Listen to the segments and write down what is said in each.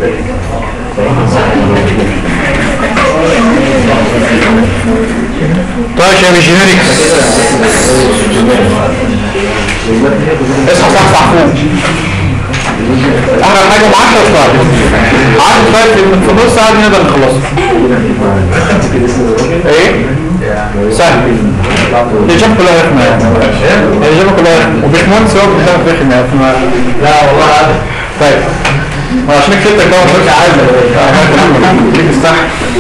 طيب يا شباب الجينيريكس اصحى صح صح فوق احنا حاجه ب 10 سلايد 10 سلايد في نص ساعه دي نقدر نخلصها ايه سهل الاجابه كلها رخمه يعني الاجابه كلها رخمه وباشمهندس هو قدامك رخم يعني فما لا والله طيب ما عشان كتبتك ده مش عادي ليك الصح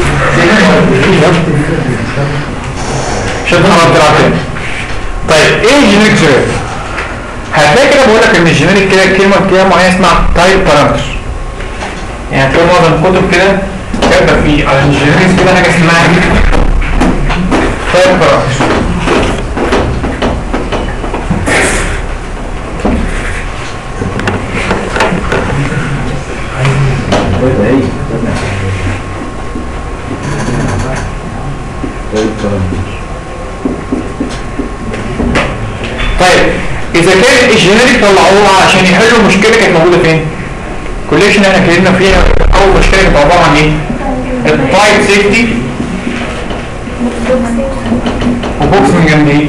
شد انا بتلعب تاني طيب ايه الجينيريك جيريف هتلاقي كده بقول لك ان الجينيريك كده كلمه كده معينه اسمها تايب بارامتر يعني هتلاقي معظم الكتب كده كاتبه في على الجينيريكس كده حاجه اسمها تايب بارامتر طيب اذا كان الجينيريك طلعوها عشان يحلوا مشكله كانت موجوده فين كوليكشن احنا اتكلمنا فيها اول مشكله كانت عباره عن ايه التايب سيفتي وبوكس من جنب ايه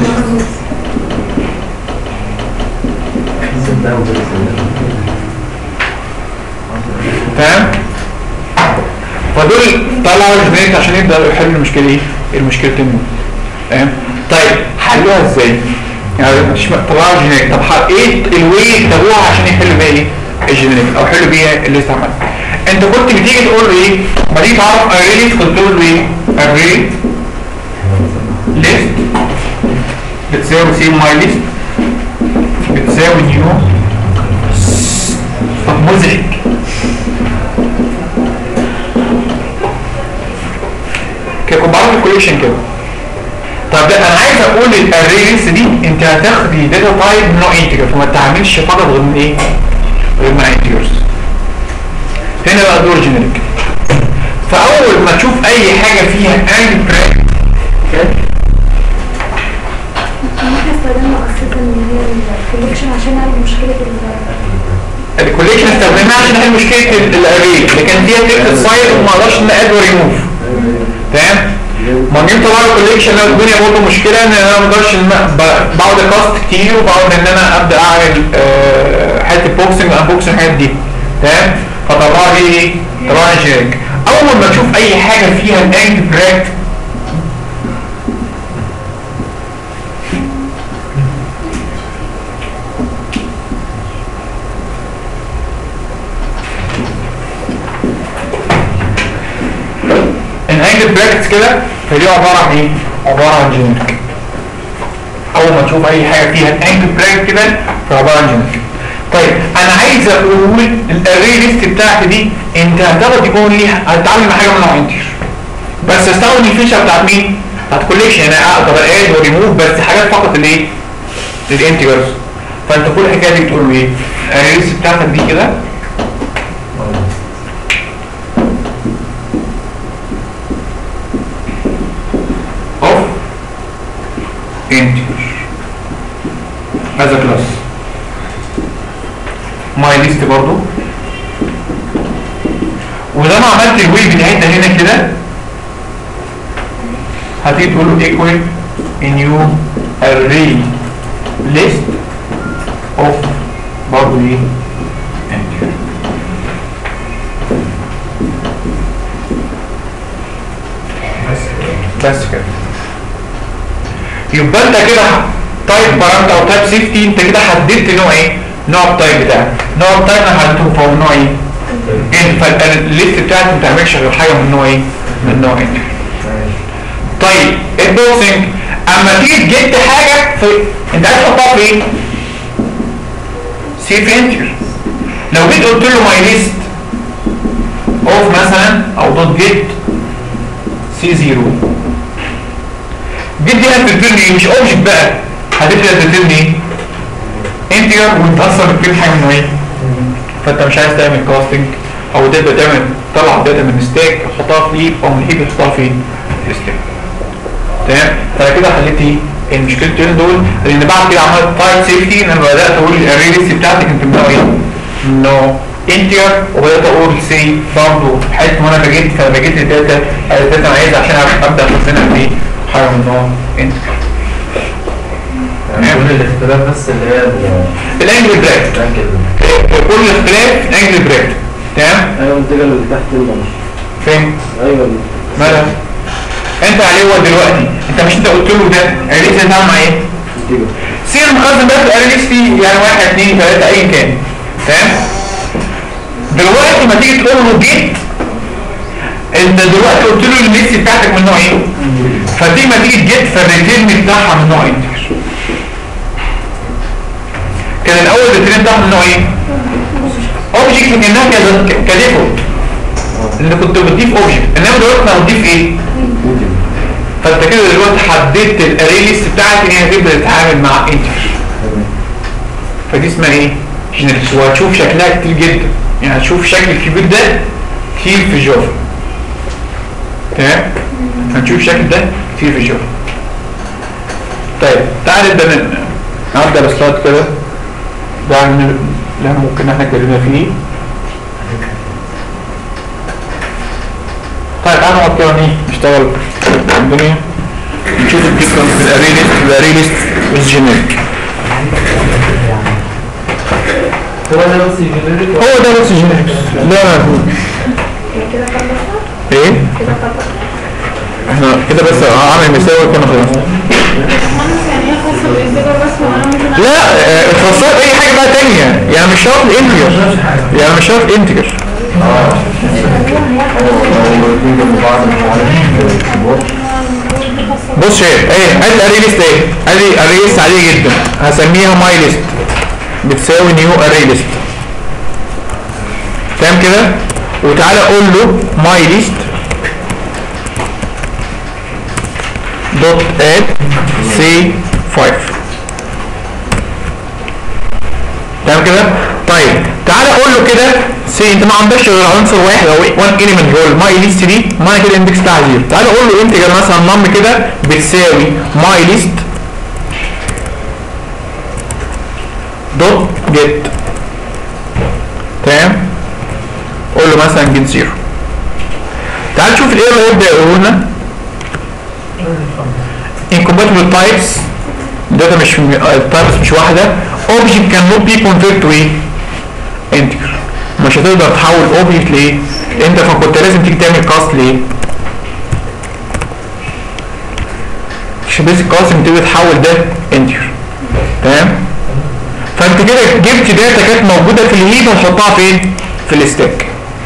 تمام فدول طلعوا الجينيريك عشان يبداوا يحلوا المشكله ايه المشكلتين دول تمام طيب حلوها ازاي يعني مش طلعوا جينيريك طب ح- ايه الوي اتبعوها عشان يحلوا بيها ايه الجينيريك او حلوا بيها اللي استعمل انت كنت بتيجي تقول له ايه ما تيجي تعرف اري كنت تقول له ايه اري ليست بتساوي سي ماي ليست بتساوي نيو طب مزعج كده كنت بعرف الكوليكشن كده طب لا انا عايز اقول الاري ليست دي انت هتاخدي داتا تايب من نوع انتجر فما تعملش فقط غير من ايه غير مع انتجرز هنا بقى دور جينيريك فاول ما تشوف اي حاجه فيها اند براكت ممكن استخدمها اساسا اللي هي الكوليكشن عشان اعالج مشكله ال الكوليكشن استخدمناها عشان نحل مشكله الاري لكن فيها تكتب سايد وما اقدرش ناد وريموف تمام ما جيت طبعا الكوليكشن لو الدنيا برضه مشكله ان انا ما اقدرش إن أنا ب- بقعد اكاست كتير وبقعد ان انا ابدا اعمل آه، حته بوكسنج انبوكسنج الحاجات دي تمام فطلع لي ايه؟ طلع لي جيرك اول ما تشوف اي حاجه فيها الاند براكت الانجل براكتس كده فدي عباره عن ايه؟ عباره عن جينيريك اول ما تشوف اي حاجه فيها الانجل براكت كده فعباره عن جينيريك طيب انا عايز اقول الاري ليست بتاعتي دي انت هتاخد يكون ليها هتتعامل مع حاجه من نوع انتجر بس استخدم الفيشر بتاعت مين؟ بتاعت كوليكشن انا اقدر اد وريموف بس حاجات فقط الايه؟ للانتجرز فانت كل الحكايه دي بتقول له ايه؟ الاري ليست بتاعتك دي كده of integer as a class my list برضو وده ما عملت الوي بتاعتها هنا كده هتيجي تقول له equal new array list of برضو ايه integer بس كده يبقى انت كده تايب بارامتر او تايب سيفتي انت كده حددت نوع ايه نوع التايب بتاعك نوع التايب انا حددته فهو نوع ايه انت فالليست بتاعتك ما بتعملش غير حاجه من نوع ايه من نوع انت طيب البوكسنج اما تيجي جبت حاجه في انت عايز تحطها في ايه سيف انتر لو جيت قلت له ماي ليست اوف مثلا او دوت جيت سي 0 جيت دي هتبتدي ايه مش اوبجكت بقى هتبتدي هتبتدي ايه انتجر وانت اصلا بتجيب حاجه من ايه فانت مش عايز تعمل كاستنج او تبدا تعمل طلع داتا من ستاك تحطها في هيب او من هيب تحطها في ستاك تمام فانا كده حليت ايه المشكلتين دول لان بعد كده عملت تايب سيفتي ان انا بدات اقول الاري ليست بتاعتك انت من نوع ايه من نوع انتجر وبدات اقول سي برضه حته وانا بجيت فبجيت الداتا الداتا انا عايز عشان ابدا اخزنها في حاجه من نوع انتجر يعني كل الاختلاف بس اللي هي ال- الانجل براكت الانجل كل اختلاف انجل براكت تمام ايوه الانتجر اللي تحت المنش فين ايوه ماذا انت عليه هو دلوقتي انت مش انت قلت له ده اريليس هتعمل مع ايه الانتجر سير مخزن بقى في الاريليس فيه يعني واحد اثنين ثلاثة ايا كان تمام دلوقتي ما تيجي تقول له جيت انت دلوقتي قلت له الليست بتاعتك من نوع ايه فتيجي ما تيجي جيت فالريتيرن بتاعها من نوع انتجر كان الاول الريتيرن بتاعها من نوع ايه اوبجكت كانها كده- كديفولت اللي كنت بتضيف اوبجكت انما دلوقتي انا بضيف ايه فانت كده دلوقتي حددت الاري ليست بتاعتك ان هي تبدا تتعامل مع انتجر فدي اسمها ايه جينيركس وهتشوف شكلها كتير جدا يعني هتشوف شكل الكبير ده كتير في جافا تمام هنشوف الشكل ده كتير في جافا طيب تعال نبدا ن- نعدل السلايد كده ده عن اللي احنا ممكن احنا اتكلمنا فيه طيب تعالى نقعد كده ايه نشتغل الدنيا نشوف الديفرنس بين الاري ليست والاري ليست والجينيريك هو ده بس الجنريك هو ده بس الجينيريك لا كده خلصنا ايه كده خلصنا احنا كده بس عامل مساوي كنا خلاص مهندس يعني ايه خاصة بالانتجر بس وانا ممكن لا آه، اتفصلت اي حاجه بقى تانية يعني مش شرط الانتجر يعني مش شرط انتجر بص ايه ايه ادي الاري ليست ايه ادي اري ليست عاديه جدا هسميها ماي ليست بتساوي نيو اري ليست تمام كده وتعالى قول له ماي ليست دوت اد سي 5 تمام كده طيب تعالى قول له كده سي انت ما عندكش غير عنصر واحد او وان اليمنت هو الماي ليست دي معنى كده الاندكس بتاعها زيرو تعالى قول له انتجر مثلا نم كده بتساوي ماي ليست دوت جيت تمام قول له مثلا جيت زيرو تعال نشوف الايه اللي هيبدا يقول لنا incompatible types داتا مش التايبس مش واحده object cannot be converted to ايه integer مش هتقدر تحول object لايه انت فكنت لازم تيجي تعمل كاست لايه مش بيزك كاست تيجي تحول ده integer تمام فانت كده جبت داتا كانت موجوده في الهيب وتحطها فين في الستاك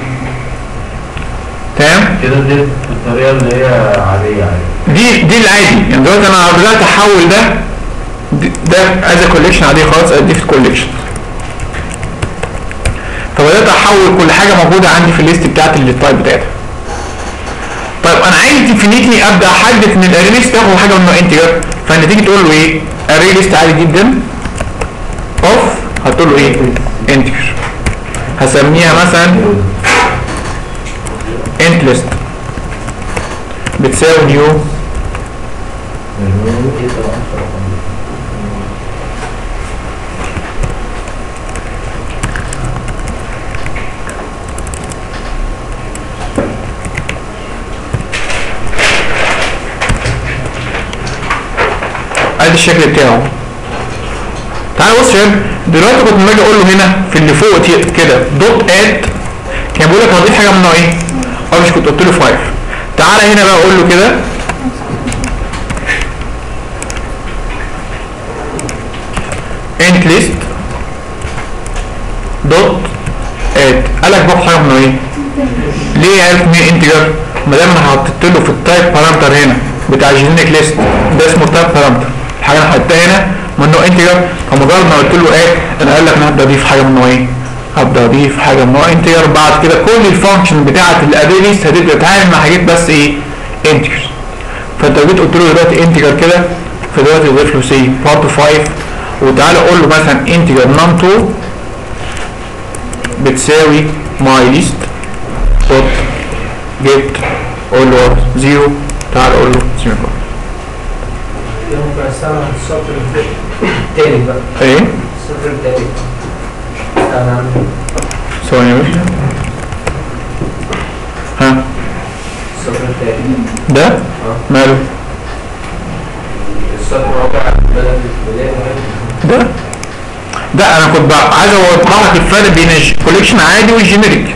تمام كده دي الطريقه اللي هي عاديه عاديه دي دي العادي يعني دلوقتي انا بدات احول ده د- ده از كوليكشن عادي خالص ادي في كوليكشن فبدات احول كل حاجه موجوده عندي في الليست بتاعت التايب بتاعتها طيب انا عايز ديفينيتلي ابدا احدد ان الاري ليست تاخد حاجه من نوع انتجر فانت تيجي تقول له ايه اري ليست عادي جدا اوف هتقول له ايه انتجر هسميها مثلا انت ليست بتساوي نيو ادي الشكل بتاعه تعالى بص يا شباب دلوقتي كنت لما اجي اقول له هنا في اللي فوق تي- كده دوت اد كان بيقول لك هضيف حاجه من نوع ايه؟ اه مش كنت قلت له 5 تعالى هنا بقى اقول له كده انت ليست دوت اد قال لك باخد حاجه من نوع ايه؟ ليه عرف مين انتجر؟ ما دام انا حطيت له في التايب بارامتر هنا بتاع الجينيك ليست ده اسمه تايب بارامتر الحاجه اللي حطيتها هنا من نوع انتجر فمجرد ما قلت له ايه انا قال لك انا هبدا اضيف حاجه من نوع ايه؟ هبدا اضيف حاجه من نوع انتجر بعد كده كل الفانكشن بتاعه الاري ليست هتبدا تتعامل مع حاجات بس ايه؟ انتجر فانت لو جيت قلت له دلوقتي انتجر كده فدلوقتي يضيف له سي بارت 5 وتعالى قول له مثلا انتجر نم 2 بتساوي ماي ليست دوت جيت قول له زيرو تعال قول له زيرو ممكن استعمل السطر التاني بقى ايه السطر التاني انا ثواني بس ها السطر الثاني ده اه ماله السطر الرابع بدل البداية ده ده انا كنت بقى عايز اوضح لك الفرق بين الكوليكشن عادي والجينيريك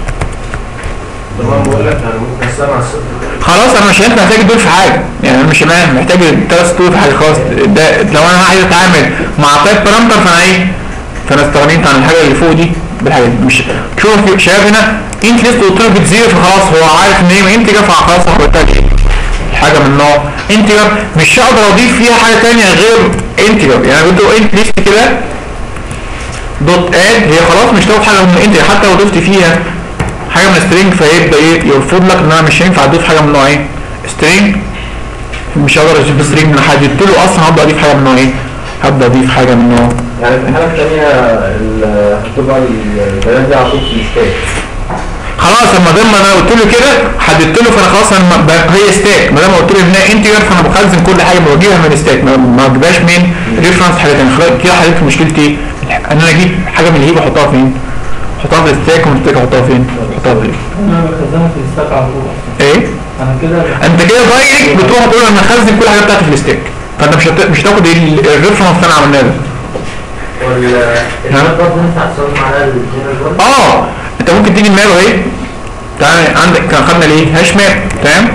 طبعا بقول لك انا ممكن استمع السطر الثاني خلاص انا مش هينفع محتاج دول في حاجه يعني انا مش أنا محتاج الثلاث سطور في حاجه خلاص ده لو انا عايز اتعامل مع تايب بارامتر فانا ايه فانا استغنيت عن الحاجه اللي فوق دي بالحاجه دي مش شوف شايف هنا انت لسه قلت له بتزيرو فخلاص هو عارف ان هي انتجر فخلاص هحطها ايه حاجه من نوع انتجر مش هقدر اضيف فيها حاجه ثانيه غير انتجر يعني قلت له انت ليست كده دوت اد هي خلاص مش هتاخد حاجه من انتجر حتى لو ضفت فيها حاجه من سترينج فيبدا ايه يرفض لك ان انا مش هينفع اضيف حاجه من نوع ايه سترينج مش هقدر اضيف سترينج من حددت له اصلا هبدا اضيف حاجه من نوع ايه هبدا اضيف حاجه من نوع يعني في الحالة الثانية ال- هتبقى البيانات دي على طول في الستاك خلاص اما دام ما انا قلت له كده حددت له فانا خلاص انا ب- هي ستاك ما دام قلت له انها انتجر فانا بخزن كل حاجه بجيبها من ستاك ما ما بجيبهاش من ريفرنس حاجه ثانيه خلاص كده حليت مشكلتي ايه؟ ان انا اجيب حاجه من الهيب احطها فين؟ احطها في الستاك ومن الستاك احطها فين؟ احطها فين؟ انا بخزنها في الستاك على طول أصلاً. ايه؟ انا كده انت كده دايركت بتروح تقول انا هخزن كل حاجه بتاعتي في الستاك فانت مش هت... مش هتاخد الريفرنس اللي انا عملناه ده والبيانات برضه ينفع تصمم عليها الجنرال برضه اه انت ممكن تيجي الماب اهي تعالى عندك كان خدنا ليه هاش ماب تمام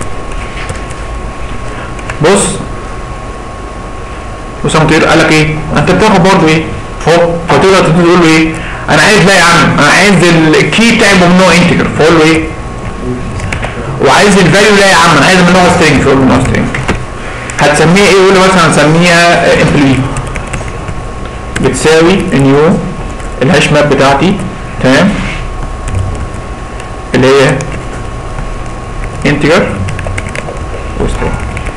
بص بص يا مطير قال لك ايه انت بتاخد برضه ايه فوق فتقدر تقول له ايه انا عايز لا يا عم انا عايز الكي بتاعي يبقى من نوع انتجر فاقول له ايه وعايز الفاليو لا يا عم انا عايز من نوع سترينج فاقول له من نوع سترينج هتسميها ايه يقول لي مثلا هنسميها امبلوي بتساوي نيو الهاش ماب بتاعتي تمام اللي هي انتجر وسترينج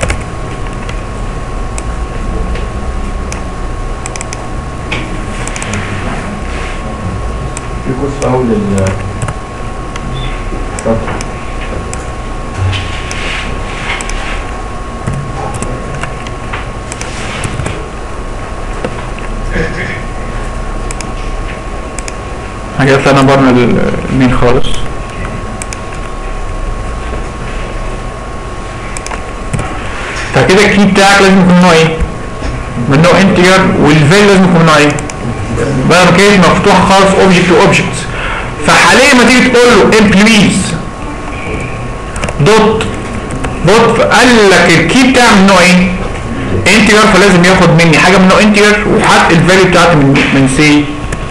في كورس في اول ال السطر حاجات انا بره المين خالص فكده الكي بتاعك لازم يكون نوع ايه من نوع انتجر والفاليو لازم يكون من نوع ايه بقى ما كانت مفتوحه خالص اوبجكت واوبجكت فحاليا ما تيجي تقول له employees دوت دوت قال لك الكي بتاعي من نوع ايه انتجر فلازم ياخد مني حاجه من نوع انتجر وحط الفاليو بتاعتي من من سي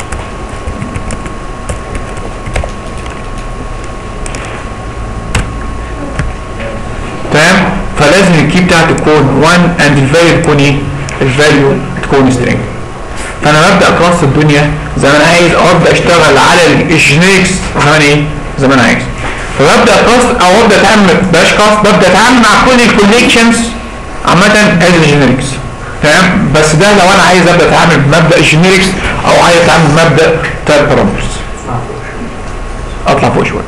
تمام فلازم الكي بتاعتي تكون 1 اند الفاليو تكون ايه الفاليو تكون string فانا ببدا اكراس الدنيا زي ما انا عايز او ابدا اشتغل على الجينيركس زي ما انا ايه زي ما انا عايز فببدا اكراس او ابدا اتعامل بلاش كراس ببدا اتعامل مع كل الكوليكشنز عامه از الجينيركس تمام بس ده لو انا عايز ابدا اتعامل بمبدا الجينيركس او عايز اتعامل بمبدا تايب بارامترز اطلع فوق شويه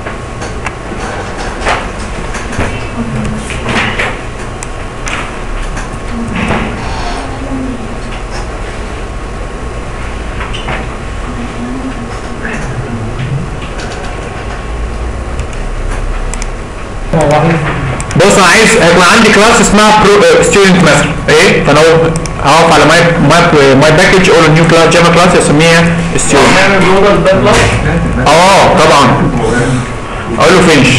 بص انا عايز هيكون عندي كلاس اسمها برو ستودنت مثلا ايه فانا أقول- هقف على ماي ماي ماي باكج اقول نيو كلاس جافا كلاس اسميها ستودنت نعمل جوجل باك كلاس اه طبعا اقول له فينش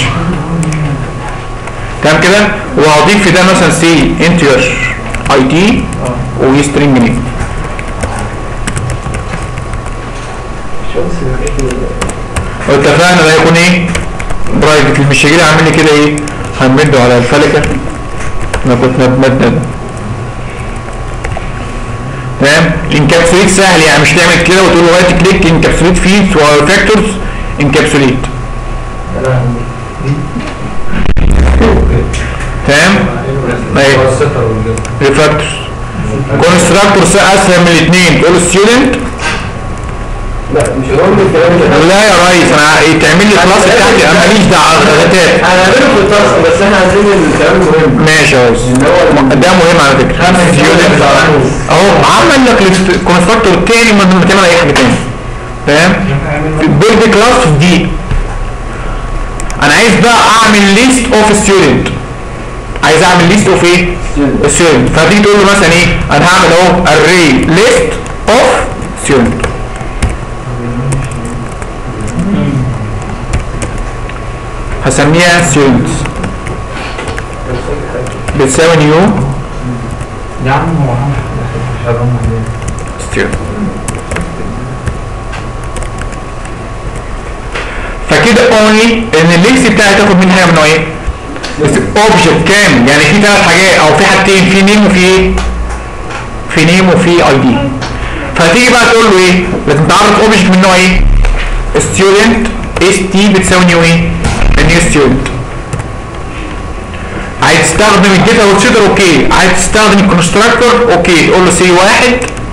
تمام كده وهضيف في ده مثلا سي انتجر اي دي وسترينج نيم واتفقنا ده يكون ايه برايفت مش هيجي لي عامل لي كده ايه هنمده على الفلكه انا كنت مدنا ده تمام انكابسوليت سهل يعني مش تعمل كده وتقول له رايت كليك انكابسوليت فيلدز وفاكتورز انكابسوليت تمام ايوه ريفاكتورز كونستراكتور اسهل من الاثنين تقول له ستودنت لا مش مهم الكلام ده لا يا ريس انا تعمل لي كلاس بتاعتي انا ماليش دعوه بالغتات انا هعمله في التاسك بس احنا عايزين الكلام المهم ماشي يا ريس ده مهم على فكره student. اهو عمل لك الكونستراكتور التاني من غير ما تعمل اي حاجه تاني فاهم بيلد كلاس في دي انا عايز بقى اعمل ليست اوف ستودنت عايز اعمل ليست اوف ايه ستودنت فتيجي تقول له مثلا ايه انا هعمل اهو array list of student هسميها students بتساوي نيو يا عم هو عم حرام عليك student فكده only ان الليست بتاعي تاخد منها حاجه من نوع ايه؟ اوبجكت كامل يعني في ثلاث حاجات او في حاجتين في نيم وفي ايه؟ في نيم وفي اي دي فتيجي بقى تقول له ايه؟ لازم تعرف اوبجكت من نوع ايه؟ ستودنت اس تي بتساوي نيو ايه؟ نيو ستودنت عايز تستخدم الجيت او الشيدر اوكي عايز تستخدم الكونستراكتور اوكي تقول له سي واحد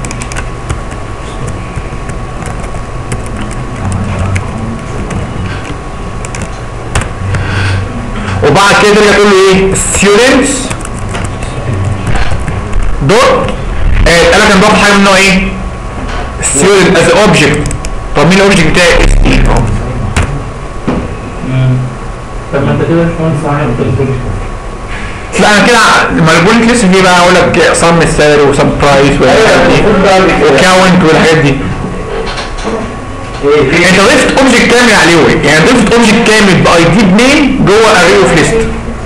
وبعد كده ترجع تقول له ايه students دوت آه قال لك انا باخد حاجه من نوع ايه student as object طب مين الاوبجكت بتاعي اس تي طب ما انت كده مش مهندس صحيح انت بتقول لا انا كده ما البوليت لسه فيه بقى اقول لك صم السالري وسم برايس والحاجات دي وكاونت والحاجات دي انت ضفت اوبجكت كامل عليه وإيه؟ يعني ضفت اوبجكت كامل باي دي بنيم جوه اري اوف ليست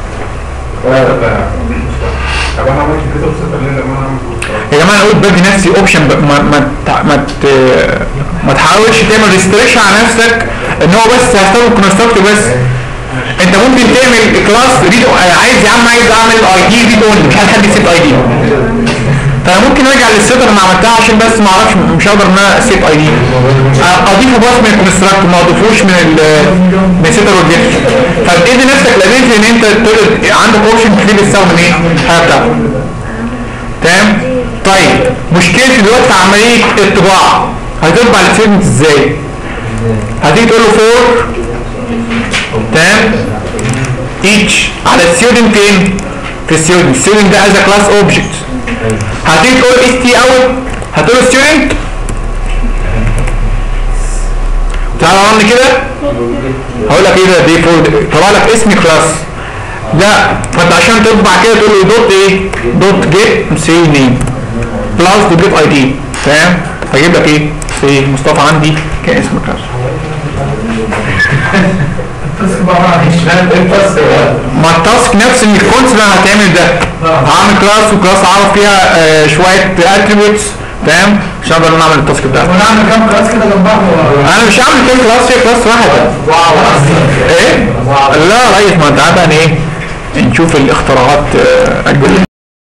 طب انا عملت كده وصلت لنا ما انا عملت يا جماعه انا قلت بدي نفسي اوبشن ما ما تع- ما ت- ما تحاولش تعمل ريستريكشن على نفسك ان هو بس هستخدم كونستراكتور بس انت ممكن تعمل كلاس ريد عايز يا عم عايز اعمل اي دي ريد اونلي مش عايز حد يسيب اي دي فانا ممكن ارجع للسيتر اللي عملتها عشان بس ما اعرفش مش هقدر ان انا اسيب اي دي اضيفه بس من الكونستراكتور ما اضيفوش من ال من السيتر والجيت فبتدي نفسك الابيلتي ان انت تقدر عندك اوبشن كتير تستخدم ايه الحاجه بتاعتك تمام طيب مشكلتي دلوقتي في عمليه الطباعه هتطبع الستودنت ازاي هتيجي تقول له فور تمام each على الستودنت فين في الستودنت الستودنت ده از كلاس اوبجكت هتيجي تقول اس تي اوت هتقول له ستودنت تعالى رن كده هقول لك ايه ده ديفولت طلع لك اسم كلاس لا فانت عشان تطبع كده تقول له دوت ايه دوت جيت سي نيم بلس دوت جيت اي دي فاهم هجيب لك ايه سي مصطفى عندي كاسم كلاس ما التاسك نفس الكونسبت اللي هتعمل ده هعمل كلاس وكلاس اعرف فيها آه، شويه اتريبيوتس فاهم عشان اقدر نعمل التاسك بتاعتي ونعمل كام كلاس كده جنب بعض انا مش هعمل كل كلاس هي كلاس واحد ايه لا يا ريس ما انت عارف يعني ايه نشوف الاختراعات آه، الجديده